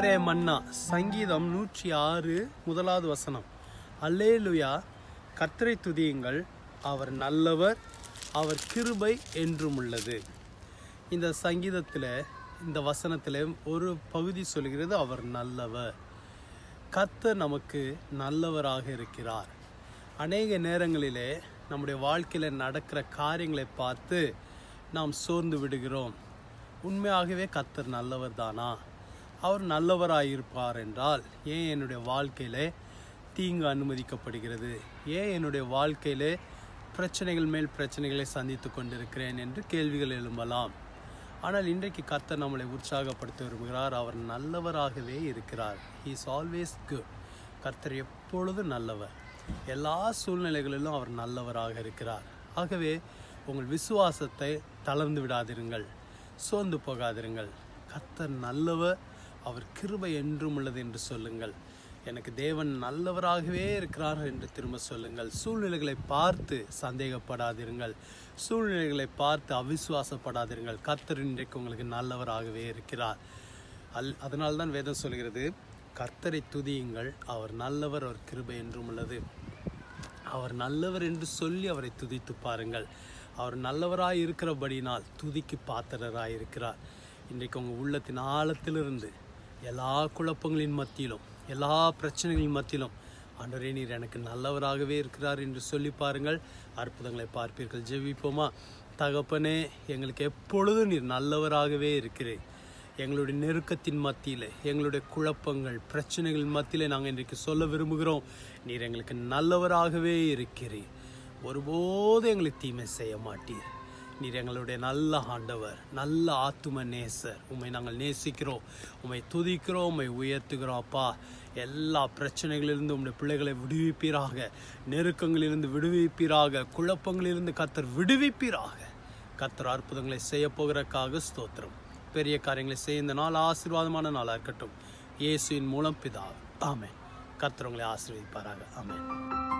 இன்றைய மன்னா சங்கீதம் நூற்றி ஆறு முதலாவது வசனம் அல்லேலுயா கர்த்தரை துதியுங்கள் அவர் நல்லவர் அவர் கிருபை என்றும் உள்ளது இந்த சங்கீதத்தில் இந்த வசனத்தில் ஒரு பகுதி சொல்கிறது அவர் நல்லவர் கர்த்தர் நமக்கு நல்லவராக இருக்கிறார் அநேக நேரங்களிலே நம்முடைய வாழ்க்கையில் நடக்கிற காரியங்களை பார்த்து நாம் சோர்ந்து விடுகிறோம் உண்மையாகவே கர்த்தர் நல்லவர் தானா அவர் நல்லவராயிருப்பார் என்றால் ஏன் என்னுடைய வாழ்க்கையிலே தீங்கு அனுமதிக்கப்படுகிறது ஏன் என்னுடைய வாழ்க்கையிலே பிரச்சனைகள் மேல் பிரச்சனைகளை சந்தித்து கொண்டிருக்கிறேன் என்று கேள்விகள் எழும்பலாம் ஆனால் இன்றைக்கு கர்த்தர் நம்மளை உற்சாகப்படுத்த விரும்புகிறார் அவர் நல்லவராகவே இருக்கிறார் ஹீ இஸ் ஆல்வேஸ் குட் கர்த்தர் எப்பொழுதும் நல்லவர் எல்லா சூழ்நிலைகளிலும் அவர் நல்லவராக இருக்கிறார் ஆகவே உங்கள் விசுவாசத்தை தளர்ந்து விடாதிருங்கள் சோர்ந்து போகாதிருங்கள் கர்த்தர் நல்லவர் அவர் கிருபை என்றும் உள்ளது என்று சொல்லுங்கள் எனக்கு தேவன் நல்லவராகவே இருக்கிறார் என்று திரும்ப சொல்லுங்கள் சூழ்நிலைகளை பார்த்து சந்தேகப்படாதிருங்கள் சூழ்நிலைகளை பார்த்து அவிசுவாசப்படாதிருங்கள் கர்த்தர் இன்றைக்கு உங்களுக்கு நல்லவராகவே இருக்கிறார் அல் அதனால்தான் வேதம் சொல்கிறது கர்த்தரை துதியுங்கள் அவர் நல்லவர் அவர் கிருபை என்றும் உள்ளது அவர் நல்லவர் என்று சொல்லி அவரை துதித்து பாருங்கள் அவர் நல்லவராய் இருக்கிறபடினால் துதிக்கு பாத்திரராய் இருக்கிறார் இன்றைக்கு உங்கள் உள்ளத்தின் ஆழத்திலிருந்து எல்லா குழப்பங்களின் மத்தியிலும் எல்லா பிரச்சனைகளின் மத்தியிலும் ஆண்டவரே நீர் எனக்கு நல்லவராகவே இருக்கிறார் என்று சொல்லி பாருங்கள் அற்புதங்களை பார்ப்பீர்கள் ஜெபிப்போமா தகப்பனே எங்களுக்கு எப்பொழுதும் நீர் நல்லவராகவே இருக்கிறேன் எங்களுடைய நெருக்கத்தின் மத்தியில் எங்களுடைய குழப்பங்கள் பிரச்சனைகள் மத்தியில் நாங்கள் இன்றைக்கு சொல்ல விரும்புகிறோம் நீர் எங்களுக்கு நல்லவராகவே இருக்கிறீர் ஒருபோதும் எங்களுக்கு தீமை செய்ய மாட்டீர் நீர் எங்களுடைய நல்ல ஆண்டவர் நல்ல ஆத்தும நேசர் உம்மை நாங்கள் நேசிக்கிறோம் உம்மை துதிக்கிறோம் உம்மை உயர்த்துகிறோம் அப்பா எல்லா பிரச்சனைகளிலிருந்து உம்முடைய பிள்ளைகளை விடுவிப்பீராக நெருக்கங்களிலிருந்து விடுவிப்பீராக குழப்பங்களிலிருந்து கத்தர் விடுவிப்பீராக கத்தர் அற்புதங்களை செய்ய போகிறக்காக ஸ்தோத்திரம் பெரிய காரியங்களை செய்ய இந்த நாள் ஆசீர்வாதமான நாளாக இருக்கட்டும் இயேசுவின் மூலம் பிதா ஆமென் கர்த்தர் உங்களை ஆசீர்வதிப்பாராக ஆமென்